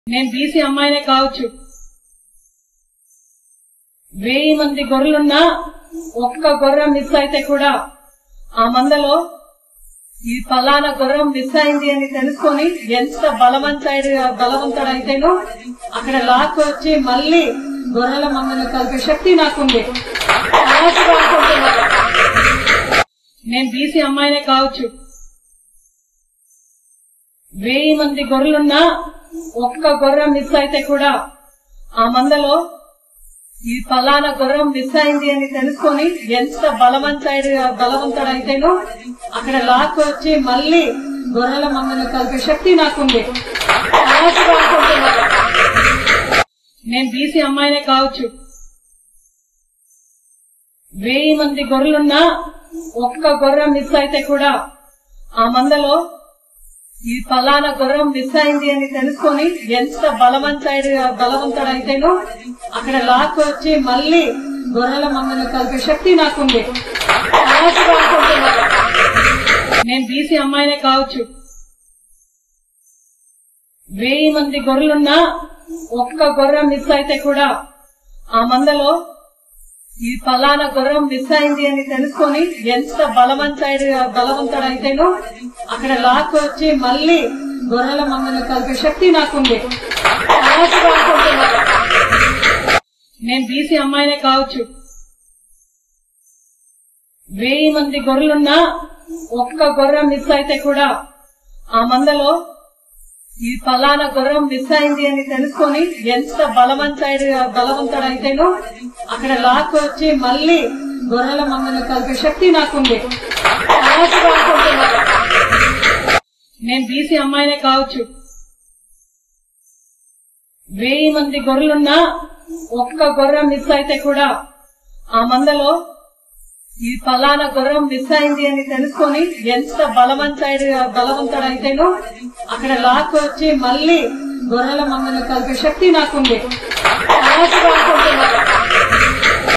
నేను బీసీ అమ్మాయినే కావచ్చు వెయ్యి మంది గొర్రెలున్నా ఒక్క గొర్రె మిస్ అయితే కూడా ఆ మందలో ఈ ఫలానా గుర్రం మిస్ అయింది అని తెలుసుకొని ఎంత బలవంతుడు బలవంతుడైతేనో అక్కడ లాక్ వచ్చి మళ్ళీ గొర్రెల మందని కలిపే శక్తి నాకుంది అలాంటి అనుకుంటున్నాను. నేను బీసీ అమ్మాయినే కావచ్చు వెయ్యి మంది గొర్రెలున్నా ఒక్క గొర్రె మిస్ అయితే కూడా ఆ మందలో ఈ ఫలానా గుర్రం మిస్ అయింది అని తెలుసుకొని ఎంత బలవంతుడు బలవంతుడైతేనో అక్కడ లాక్ వచ్చి మళ్ళీ గొర్రెల మందని కలిపే శక్తి నాకుంది అలాంటి అనుకుంటున్నాను. నేను బీసీ అమ్మాయినే కావచ్చు వెయ్యి మంది గొర్రెలున్నా ఒక్క గొర్రె మిస్ అయితే కూడా ఆ మందలో ఈ ఫలానా గుర్రం మిస్ అయింది అని తెలుసుకొని ఎంత బలవంతుడు బలవంతుడైతేనో అక్కడ లాక్ వచ్చి మళ్ళీ గొర్రెల మందని కలిపే శక్తి నాకుంది అలాంటి అనుకుంటున్నాను. నేను బీసీ అమ్మాయినే కావచ్చు వెయ్యి మంది గొర్రెలున్నా ఒక్క గొర్రె మిస్ అయితే కూడా ఆ మందలో ఈ ఫలానా గుర్రం మిస్ అయింది అని తెలుసుకొని ఎంత బలవంతుడు బలవంతుడైతేనో అక్కడ లాక్ వచ్చి మళ్ళీ గొర్రెల మందని కలిపే శక్తి నాకుంది అలాంటి అనుకుంటున్నాను. నేను బీసీ అమ్మాయినే కావచ్చు వెయ్యి మంది గొర్రెలున్నా ఒక్క గొర్రె మిస్ అయితే కూడా ఆ మందలో ఈ ఫలానా గుర్రం మిస్ అయింది అని తెలుసుకొని ఎంత బలవంతుడు బలవంతుడైతేనో అక్కడ లాక్ వచ్చి మళ్ళీ గొర్రెల మందని కలిపే శక్తి నాకుంది అలాంటి అనుకుంటున్నాను. నేను బీసీ అమ్మాయినే కావచ్చు వెయ్యి మంది గొర్రెలున్నా ఒక్క గొర్రె మిస్ అయితే కూడా ఆ మందలో ఈ ఫలానా గుర్రం మిస్ అయింది అని తెలుసుకొని ఎంత బలవంతుడు బలవంతుడైతేనో అక్కడ లాక్ వచ్చి మళ్ళీ గొర్రెల మందని కలిపే శక్తి నాకుంది అలాంటి అనుకుంటున్నాను.